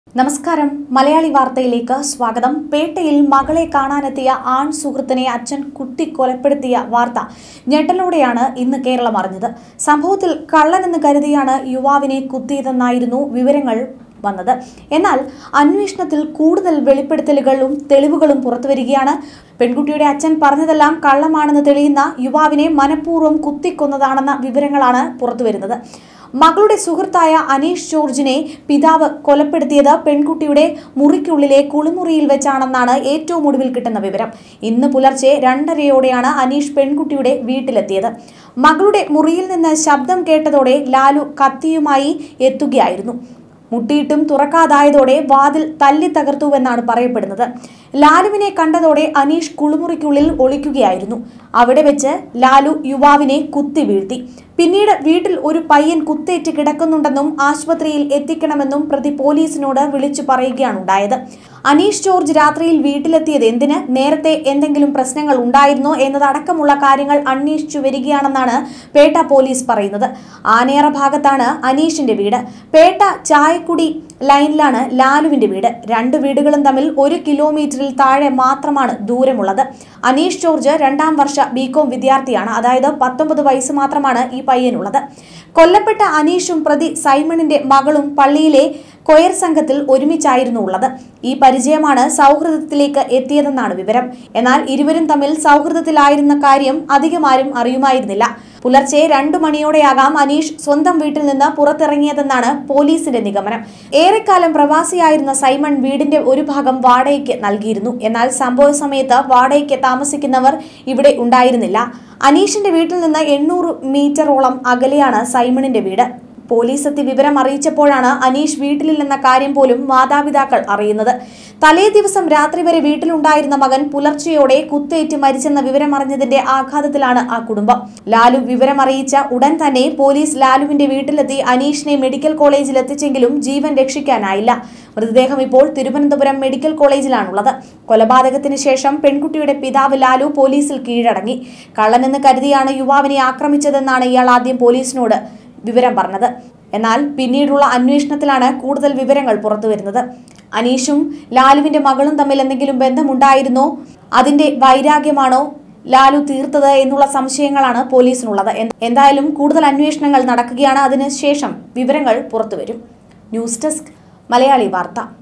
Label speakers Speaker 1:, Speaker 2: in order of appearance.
Speaker 1: നമസ്കാരം മലയാളി വാർത്തയിലേക്ക് സ്വാഗതം പേട്ടയിൽ മകളെ കാണാനെത്തിയ ആൺ സുഹൃത്തിനെ അച്ഛൻ കുത്തി കൊലപ്പെടുത്തിയ വാർത്ത ഞെട്ടലോടെയാണ് ഇന്ന് കേരളം അറിഞ്ഞത് സംഭവത്തിൽ കള്ളനെന്ന് കരുതിയാണ് യുവാവിനെ കുത്തിയതെന്നായിരുന്നു വിവരങ്ങൾ വന്നത് എന്നാൽ അന്വേഷണത്തിൽ കൂടുതൽ വെളിപ്പെടുത്തലുകളും തെളിവുകളും പുറത്തുവരികയാണ് പെൺകുട്ടിയുടെ അച്ഛൻ പറഞ്ഞതെല്ലാം കള്ളമാണെന്ന് തെളിയുന്ന യുവാവിനെ മനഃപൂർവ്വം കുത്തിക്കൊന്നതാണെന്ന വിവരങ്ങളാണ് പുറത്തുവരുന്നത് മകളുടെ സുഹൃത്തായ അനീഷ് ജോർജിനെ പിതാവ് കൊലപ്പെടുത്തിയത് പെൺകുട്ടിയുടെ മുറിക്കുള്ളിലെ കുളിമുറിയിൽ വെച്ചാണെന്നാണ് ഏറ്റവും ഒടുവിൽ കിട്ടുന്ന വിവരം ഇന്ന് പുലർച്ചെ രണ്ടരയോടെയാണ് അനീഷ് പെൺകുട്ടിയുടെ വീട്ടിലെത്തിയത് മകളുടെ മുറിയിൽ നിന്ന് ശബ്ദം കേട്ടതോടെ ലാലു കത്തിയുമായി എത്തുകയായിരുന്നു മുട്ടിയിട്ടും തുറക്കാതായതോടെ വാതിൽ തല്ലി തകർത്തുവെന്നാണ് പറയപ്പെടുന്നത് ലാലുവിനെ കണ്ടതോടെ അനീഷ് കുളിമുറിക്കുള്ളിൽ ഒളിക്കുകയായിരുന്നു അവിടെ വെച്ച് ലാലു യുവാവിനെ കുത്തി വീഴ്ത്തി പിന്നീട് വീട്ടിൽ ഒരു പയ്യൻ കുത്തേറ്റ് കിടക്കുന്നുണ്ടെന്നും ആശുപത്രിയിൽ എത്തിക്കണമെന്നും പ്രതി പോലീസിനോട് വിളിച്ചു പറയുകയാണ് ഉണ്ടായത് അനീഷ് ജോർജ് രാത്രിയിൽ വീട്ടിലെത്തിയത് എന്തിന് നേരത്തെ എന്തെങ്കിലും പ്രശ്നങ്ങൾ ഉണ്ടായിരുന്നോ എന്നതടക്കമുള്ള കാര്യങ്ങൾ അന്വേഷിച്ചു വരികയാണെന്നാണ് പേട്ട പോലീസ് പറയുന്നത് ആനേറ ഭാഗത്താണ് അനീഷിന്റെ വീട് പേട്ട ചായക്കുടി ലൈനിലാണ് ലാലുവിന്റെ വീട് രണ്ട് വീടുകളും തമ്മിൽ ഒരു കിലോമീറ്ററിൽ താഴെ മാത്രമാണ് ദൂരമുള്ളത് അനീഷ് ജോർജ് രണ്ടാം വർഷ ബികോം വിദ്യാർത്ഥിയാണ് അതായത് പത്തൊമ്പത് വയസ്സ് മാത്രമാണ് ഈ പയ്യനുള്ളത് കൊല്ലപ്പെട്ട അനീഷും പ്രതി സൈമണിന്റെ മകളും പള്ളിയിലെ കൊയർ സംഘത്തിൽ ഒരുമിച്ചായിരുന്നു ഉള്ളത് ഈ പരിചയമാണ് സൗഹൃദത്തിലേക്ക് എത്തിയതെന്നാണ് വിവരം എന്നാൽ ഇരുവരും തമ്മിൽ സൗഹൃദത്തിലായിരുന്ന കാര്യം അധികമാരും അറിയുമായിരുന്നില്ല പുലർച്ചെ രണ്ടു മണിയോടെയാകാം അനീഷ് സ്വന്തം വീട്ടിൽ നിന്ന് പുറത്തിറങ്ങിയതെന്നാണ് പോലീസിന്റെ നിഗമനം ഏറെക്കാലം പ്രവാസിയായിരുന്ന സൈമൺ വീടിന്റെ ഒരു ഭാഗം വാടകയ്ക്ക് നൽകിയിരുന്നു എന്നാൽ സംഭവ സമയത്ത് വാടകയ്ക്ക് താമസിക്കുന്നവർ ഇവിടെ ഉണ്ടായിരുന്നില്ല അനീഷിന്റെ വീട്ടിൽ നിന്ന് എണ്ണൂറ് മീറ്ററോളം അകലെയാണ് സൈമണിന്റെ വീട് പോലീസ് എത്തി വിവരം അറിയിച്ചപ്പോഴാണ് അനീഷ് വീട്ടിലില്ലെന്ന കാര്യം പോലും മാതാപിതാക്കൾ അറിയുന്നത് തലേ ദിവസം രാത്രി വരെ വീട്ടിലുണ്ടായിരുന്ന മകൻ പുലർച്ചെയോടെ കുത്തേറ്റ് മരിച്ചെന്ന വിവരം അറിഞ്ഞതിന്റെ ആഘാതത്തിലാണ് ആ കുടുംബം ലാലു വിവരം അറിയിച്ച ഉടൻ തന്നെ പോലീസ് ലാലുവിന്റെ വീട്ടിലെത്തി അനീഷിനെ മെഡിക്കൽ കോളേജിൽ എത്തിച്ചെങ്കിലും ജീവൻ രക്ഷിക്കാനായില്ല മൃതദേഹം ഇപ്പോൾ തിരുവനന്തപുരം മെഡിക്കൽ കോളേജിലാണുള്ളത് കൊലപാതകത്തിന് ശേഷം പെൺകുട്ടിയുടെ പിതാവ് ലാലു പോലീസിൽ കീഴടങ്ങി കള്ളനെന്ന് കരുതിയാണ് യുവാവിനെ ആക്രമിച്ചതെന്നാണ് ഇയാൾ ആദ്യം പോലീസിനോട് വിവരം പറഞ്ഞത് എന്നാൽ പിന്നീടുള്ള അന്വേഷണത്തിലാണ് കൂടുതൽ വിവരങ്ങൾ പുറത്തുവരുന്നത് അനീഷും ലാലുവിന്റെ മകളും തമ്മിൽ എന്തെങ്കിലും ബന്ധമുണ്ടായിരുന്നോ അതിന്റെ വൈരാഗ്യമാണോ ലാലു തീർത്തത് എന്നുള്ള സംശയങ്ങളാണ് പോലീസിനുള്ളത് എന്ത- എന്തായാലും കൂടുതൽ അന്വേഷണങ്ങൾ നടക്കുകയാണ് അതിനുശേഷം വിവരങ്ങൾ പുറത്തുവരും ന്യൂസ് ഡെസ്ക് മലയാളി വാർത്ത